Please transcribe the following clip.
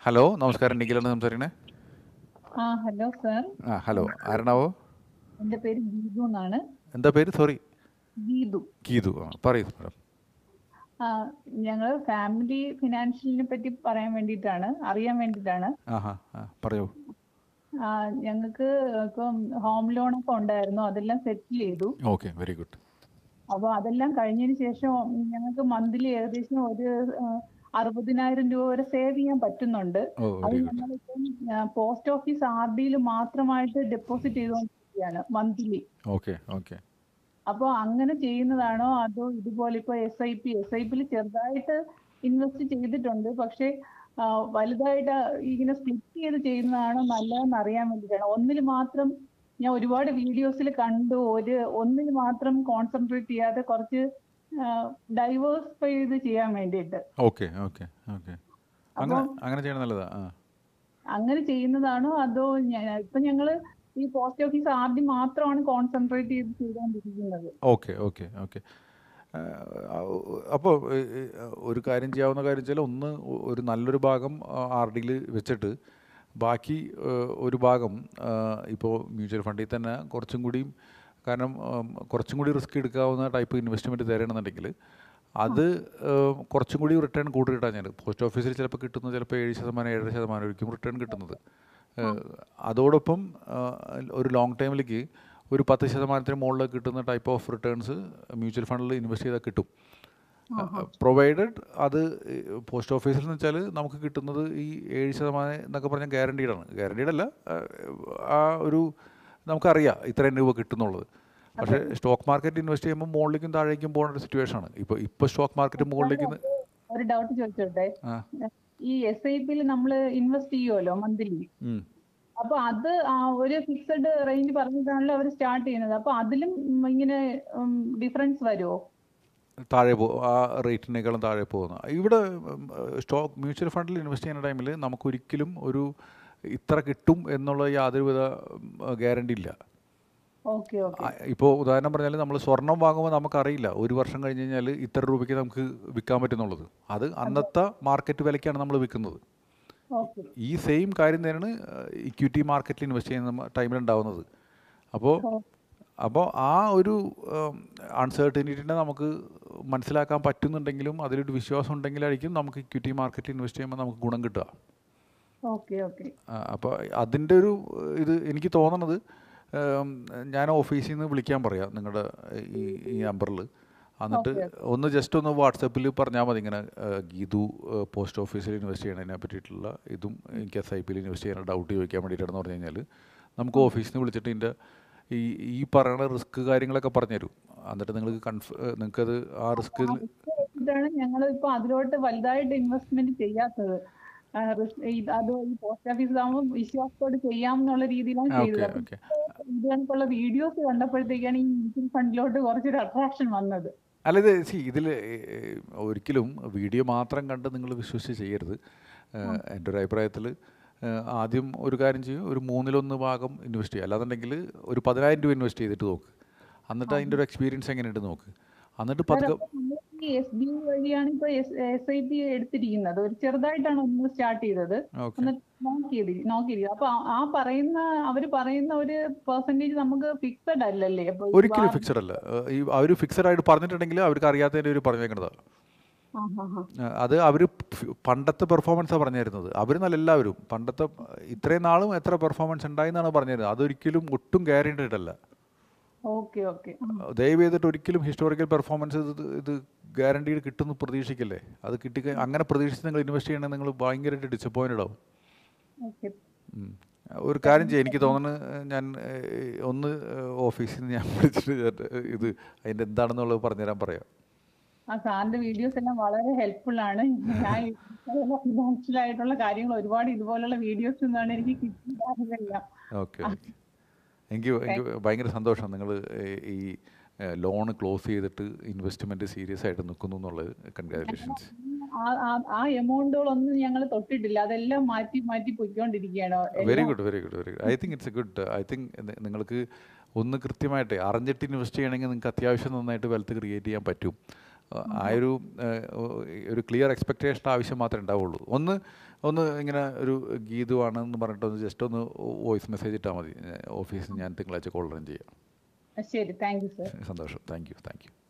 Hello നമസ്കാരം നിഖിലാണ് സംസാരിക്കണേ ആ ഹലോ സാർ ആ ഹലോ ആരണാവോ എൻ്റെ പേര് ഗീതു എന്നാണ് എന്താ പേര് സോറി ഗീതു ഗീതു ആ പറയൂ മാഡം ആ ഞങ്ങൾ ഫാമിലി ഫിനാൻഷ്യലിനെ പറ്റി പറയാൻ വേണ്ടിയിട്ടാണ് അറിയാൻ വേണ്ടിയിട്ടാണ് ആ ഹാ ആ പറയൂ ആ, ഞങ്ങൾക്ക് ഇപ്പം ഹോം ലോണൊക്കെ ഉണ്ടായിരുന്നു അതെല്ലാം സെറ്റിൽ ചെയ്തു ഓക്കെ വെരി ഗുഡ് അപ്പോൾ അതെല്ലാം കഴിഞ്ഞതിന് ശേഷം ഞങ്ങൾക്ക് മന്ത്ലി ഏകദേശം ഒരു ആ, അറുപതിനായിരം രൂപ വരെ സേവ് ചെയ്യാൻ പറ്റുന്നുണ്ട് ഓ അത് വെരി ഗുഡ് ഞങ്ങളിപ്പം പോസ്റ്റ് ഓഫീസ് ആർ ഡിയിൽ മാത്രമായിട്ട് ഡെപ്പോസിറ്റ് ചെയ്തുകൊണ്ടിരിക്കുകയാണ് മന്ത്ലി ഓക്കെ ഓക്കെ അപ്പോൾ അങ്ങനെ ചെയ്യുന്നതാണോ അതോ ഇതുപോലെ ഇപ്പോൾ എസ് ഐ പി എസ് ഐ പിയിൽ ചെറുതായിട്ട് ഇൻവെസ്റ്റ് ചെയ്തിട്ടുണ്ട് പക്ഷേ ആ, വലുതായിട്ട് ഇങ്ങനെ സ്പ്ലിറ്റ് ചെയ്ത് ചെയ്യുന്നതാണോ നല്ലതെന്ന് അറിയാൻ വേണ്ടിയിട്ടാണ് ഒന്നിൽ മാത്രം ഞാൻ ഒരുപാട് വീഡിയോസിൽ കണ്ടു ഒരു ഒന്നിൽ മാത്രം കോൺസെൻട്രേറ്റ് ചെയ്യാതെ കുറച്ച് ഡൈവേഴ്സിഫൈ ചെയ്ത് ചെയ്യാൻ വേണ്ടിയിട്ട് ഓക്കെ ഓക്കെ ഓക്കെ അങ്ങനെ അങ്ങനെ ചെയ്യണം നല്ലതാ ആ അങ്ങനെ ചെയ്യുന്നതാണോ അതോ ഞാൻ ഇപ്പൊ ഞങ്ങള് ഈ പോസ്റ്റ് ഓഫീസ് ആർ ഡി മാത്രമാണ് കോൺസെൻട്രേറ്റ് ചെയ്ത് ചെയ്തുകൊണ്ടിരിക്കുന്നത് ഓക്കെ ഓക്കെ ഓക്കെ അപ്പോൾ ഒരു കാര്യം ചെയ്യാവുന്ന കാര്യം വെച്ചാൽ ഒന്ന് ഒ- ഒരു നല്ലൊരു ഭാഗം ആർ ഡിയിൽ വെച്ചിട്ട് ബാക്കി ആ, ഒരു ഭാഗം ഇപ്പോൾ മ്യൂച്വൽ ഫണ്ടിൽ തന്നെ കുറച്ചും കൂടിയും കാരണം ഉം, കുറച്ചും കൂടി റിസ്ക് എടുക്കാവുന്ന ടൈപ്പ് ഇൻവെസ്റ്റ്മെൻറ്റ് തരണമെന്നുണ്ടെങ്കിൽ അത് ഉം, കുറച്ചും കൂടി റിട്ടേൺ കൂടുതൽ കിട്ടാൻ ഞാൻ പോസ്റ്റ് ഓഫീസിൽ ചിലപ്പോൾ കിട്ടുന്നത് ചിലപ്പോൾ ഏഴ് ശതമാനം ഏഴര ശതമാനം ആയിരിക്കും റിട്ടേൺ കിട്ടുന്നത് ഏഹ്, അതോടൊപ്പം ആ, ഒരു ലോങ് ടൈമിലേക്ക് ഒരു പത്ത് ശതമാനത്തിന് മുകളിൽ കിട്ടുന്ന ടൈപ്പ് ഓഫ് റിട്ടേൺസ് മ്യൂച്വൽ ഫണ്ടിൽ ഇൻവെസ്റ്റ് ചെയ്താൽ കിട്ടും പ്രൊവൈഡഡ് അത് പോസ്റ്റ് ഓഫീസിൽ എന്ന് വെച്ചാൽ നമുക്ക് കിട്ടുന്നത് ഈ ഏഴ് ശതമാനം എന്നൊക്കെ പറഞ്ഞാൽ ഗ്യാരണ്ടീഡാണ് ഗ്യാരണ്ടീഡ് അല്ല ആ, ആ ഒരു നമുക്കറിയാം ഇത്രയും രൂപ കിട്ടുന്നുള്ളത് പക്ഷേ സ്റ്റോക്ക് മാർക്കറ്റ് ഇൻവെസ്റ്റ് ചെയ്യുമ്പോൾ മുകളിലേക്കും താഴേക്കും പോകുന്ന ഒരു സിറ്റുവേഷൻ ആണ് ഇപ്പോൾ ഇപ്പോൾ സ്റ്റോക്ക് മാർക്കറ്റ് മുകളിലേക്ക് നി- ഒരു ഡൗട്ട് ചോദിച്ചോട്ടെ ആ ഈ എസ് ഐ പിയിൽ നമ്മൾ ഇൻവെസ്റ്റ് ചെയ്യുമല്ലോ മന്ത്ലി ഉം. അപ്പൊ അത് ആ ഒരു ഫിക്സഡ് റേഞ്ച് പറഞ്ഞിട്ടാണല്ലോ അവർ സ്റ്റാർട്ട് ചെയ്യുന്നത് അപ്പൊ അതിലും ഉം, ഇങ്ങനെ ഡിഫറൻസ് വരുമോ താഴെ പോ ആ റേറ്റിനേക്കാളും താഴെ പോകുന്നു ഇവിടെ സ്റ്റോക്ക് മ്യൂച്വൽ ഫണ്ടിൽ ഇൻവെസ്റ്റ് ചെയ്യുന്ന ടൈമിൽ നമുക്കൊരിക്കലും ഒരു ഇത്ര കിട്ടും എന്നുള്ള യാതൊരുവിധ ഗ്യാരണ്ടി ഇല്ല ഓക്കെ ഓക്കെ ഇപ്പോൾ ഉദാഹരണം പറഞ്ഞാൽ നമ്മൾ സ്വർണം വാങ്ങുമ്പോൾ നമുക്കറിയില്ല ഒരു വർഷം കഴിഞ്ഞ് കഴിഞ്ഞാൽ ഇത്ര രൂപയ്ക്ക് നമുക്ക് വിൽക്കാൻ പറ്റുന്നുള്ളത് അത് അന്നത്തെ മാർക്കറ്റ് വിലയ്ക്കാണ് നമ്മൾ വിൽക്കുന്നത് ഓക്കെ ഈ സെയിം കാര്യം തന്നെയാണ് ഇക്വിറ്റി മാർക്കറ്റിൽ ഇൻവെസ്റ്റ് ചെയ്യുന്ന ടൈമിൽ ഉണ്ടാവുന്നത് അപ്പോൾ അപ്പോൾ ആ ഒരു അൺസർട്ടനിറ്റിനെ നമുക്ക് മനസ്സിലാക്കാൻ പറ്റുന്നുണ്ടെങ്കിലും അതിലൊരു വിശ്വാസം ഉണ്ടെങ്കിലായിരിക്കും നമുക്ക് ഇക്വിറ്റി മാർക്കറ്റിൽ ഇൻവെസ്റ്റ് ചെയ്യുമ്പോൾ നമുക്ക് ഗുണം കിട്ടുക ഓക്കെ ഓക്കെ അപ്പോൾ അതിൻ്റെ ഒരു ഇത് എനിക്ക് തോന്നണത് ഉം, ഞാൻ ഓഫീസിൽ നിന്ന് വിളിക്കാൻ പറയാം നിങ്ങളുടെ ഈ ഈ നമ്പറിൽ എന്നിട്ട് ഒന്ന് ജസ്റ്റ് ഒന്ന് വാട്സപ്പിൽ പറഞ്ഞാൽ മതി ഇങ്ങനെ ഏഹ്, ഗീതു ഏഹ്, പോസ്റ്റ് ഓഫീസിൽ ഇൻവെസ്റ്റ് ചെയ്യണതിനെ പറ്റിയിട്ടുള്ള ഇതും എനിക്ക് എസ് ഐ പിയിൽ ഇൻവെസ്റ്റ് ചെയ്യാൻ ഡൗട്ട് ചോദിക്കാൻ വേണ്ടിയിട്ടാണെന്ന് പറഞ്ഞു കഴിഞ്ഞാൽ നമുക്ക് ഓഫീസിൽ നിന്ന് വിളിച്ചിട്ട് ഇതിൻ്റെ ഈ ഈ പറയുന്ന റിസ്ക് കാര്യങ്ങളൊക്കെ പറഞ്ഞുതരും എന്നിട്ട് നിങ്ങൾക്ക് കൺഫ് നിങ്ങൾക്കത് ആ റിസ്ക് ഇതാണ് ഞങ്ങൾ ഇപ്പൊ അതിലോട്ട് വലുതായിട്ട് ഇൻവെസ്റ്റ്മെന്റ് ചെയ്യാത്തത് ആ, റിസ്- ഇത് അത് ഈ പോസ്റ്റ് ഓഫീസ് ആകുമ്പോൾ വിശ്വാസത്തോട് ചെയ്യാം എന്നുള്ള രീതിയിലാണ് ഓക്കെ ചെയ്തത് അപ്പൊ ഓക്കെ ഇത് കണക്കുള്ള വീഡിയോസ് കണ്ടപ്പോഴത്തേക്കാണ് ഈ മ്യൂച്വൽ ഫണ്ടിലോട്ട് കുറച്ചൊരു അട്രാക്ഷൻ വന്നത് അല്ല ഇത് സി ഇതിൽ ഒരിക്കലും വീഡിയോ മാത്രം കണ്ട് നിങ്ങൾ വിശ്വസിച്ച് ചെയ്യരുത് ഏഹ്, എൻ്റെ ഒരു അഭിപ്രായത്തിൽ ആദ്യം ഒരു കാര്യം ചെയ്യും ഒരു മൂന്നിലൊന്ന് ഭാഗം ഇൻവെസ്റ്റ് ചെയ്യുക അല്ലാന്നുണ്ടെങ്കിൽ ഒരു പതിനായിരം രൂപ ഇൻവെസ്റ്റ് ചെയ്തിട്ട് നോക്ക് എന്നിട്ട് അതിൻ്റെ ഒരു എക്സ്പീരിയൻസ് എങ്ങനെയുണ്ട് നോക്ക് എന്നിട്ട് പതുക്കെ നമ്മൾ ഈ എസ് ബി വഴിയാണ് ഇപ്പൊ എസ് ഐ പി എടുത്തിരിക്കുന്നത് ഒരു ചെറുതായിട്ടാണ് ഒന്ന് സ്റ്റാർട്ട് ചെയ്തത് ഓക്കെ ഒന്ന് നോക്കിയത് നോക്കിയിരിക്കും അപ്പൊ ആ- ആ പറയുന്ന അവര് പറയുന്ന ഒരു പെർസെന്റേജ് നമുക്ക് ഫിക്സഡ് അല്ലല്ലേ അപ്പൊ ഈ ഒരിക്കലും വാ- ഫിക്സഡ് അല്ല ഏഹ്, ഈ അവർ ഫിക്സഡ് ആയിട്ട് പറഞ്ഞിട്ടുണ്ടെങ്കിൽ അവർക്ക് അറിയാത്തതിൻ്റെ ഒരു പറഞ്ഞേക്കണതാണ് ആ, ആ, ആ. ഏഹ് അത് അവർ പണ്ടത്തെ പെർഫോമൻസാണ് പറഞ്ഞു തരുന്നത് അവർ നല്ല എല്ലാവരും പണ്ടത്തെ ഇത്രയും നാളും എത്ര പെർഫോമൻസ് ഉണ്ടായി എന്നാണ് പറഞ്ഞു തരുന്നത് അതൊരിക്കലും ഒട്ടും ഗ്യാരണ്ടീഡ് അല്ല ഓക്കെ ഓക്കെ ആ. ദയവ് ചെയ്തിട്ട് ഒരിക്കലും ഹിസ്റ്റോറിക്കൽ പെർഫോമൻസ് ഇത് ഇത് ഗ്യാരണ്ടീഡ് കിട്ടുമെന്ന് പ്രതീക്ഷിക്കല്ലേ അത് കിട്ടി അങ്ങനെ പ്രതീക്ഷിച്ച് നിങ്ങൾ ഇൻവെസ്റ്റ് ചെയ്യണമെങ്കിൽ നിങ്ങൾ ഭയങ്കരമായിട്ട് ഡിസപ്പോയിൻറ്റഡ് ആവും ഓക്കെ ഉം. ഒരു കാര്യം ചെയ്യാം എനിക്ക് തോന്നുന്നു ഞാൻ ഏഹ്, ഒന്ന് ഓഫീസിൽ നിന്ന് ഞാൻ വിളിച്ചിട്ട് ഞാൻ, ഏഹ്, ഇത് അതിൻ്റെ എന്താണെന്നുള്ളത് പറഞ്ഞുതരാൻ പറയാം ആ സാറിന്റെ വീഡിയോസ് എല്ലാം വളരെ ഹെൽപ്ഫുൾ ആണ് ഞാൻ ഫിനാൻഷ്യൽ ആയിട്ടുള്ള കാര്യങ്ങൾ ഒരുപാട് ഇതുപോലുള്ള വീഡിയോസ് നിന്നാണ് എനിക്ക് കിട്ടിയതെല്ലാം ഓക്കെ ഓക്കെ എനിക്ക് എനിക്ക് ഭയങ്കര സന്തോഷം നിങ്ങൾ ഈ ലോൺ ക്ലോസ് ചെയ്തിട്ട് ഇൻവെസ്റ്റ്മെൻറ്റ് സീരിയസ് ആയിട്ട് നിൽക്കുന്നു എന്നുള്ളത് കൺഗ്രാറ്റുലേഷൻസ് ആ- ആ- ആ എമൗണ്ടുകളൊന്നും ഞങ്ങൾ തൊട്ടിട്ടില്ല അതെല്ലാം മാറ്റി മാറ്റി പൊയ്ക്കൊണ്ടിരിക്കുകയാണ് very good very good very good I think it's a good I think നിങ്ങൾക്ക് ഒന്ന് കൃത്യമായിട്ട് അറിഞ്ഞിട്ട് ഇൻവെസ്റ്റ് ചെയ്യണമെങ്കിൽ നിങ്ങൾക്ക് അത്യാവശ്യം നന്നായിട്ട് വെൽത്ത് ക്രിയേറ്റ് ചെയ്യാൻ പറ്റും ആ ഒരു ഏഹ്, ഒരു ക്ലിയർ എക്സ്പെക്റ്റേഷൻ ആവശ്യം മാത്രമേ ഉണ്ടാവുള്ളൂ ഒന്ന് ഒന്ന് ഇങ്ങനെ ഒരു ഗീതുവാണെന്ന് പറഞ്ഞിട്ട് ഒന്ന് ജസ്റ്റ് ഒന്ന് വോയിസ് മെസ്സേജ് ഇട്ടാൽ മതി ഓഫീസിൽ ഞാൻ തിങ്കളാഴ്ച കോൾ റൺ ചെയ്യാം ശരി താങ്ക് യു സർ സന്തോഷം താങ്ക് യു താങ്ക് യു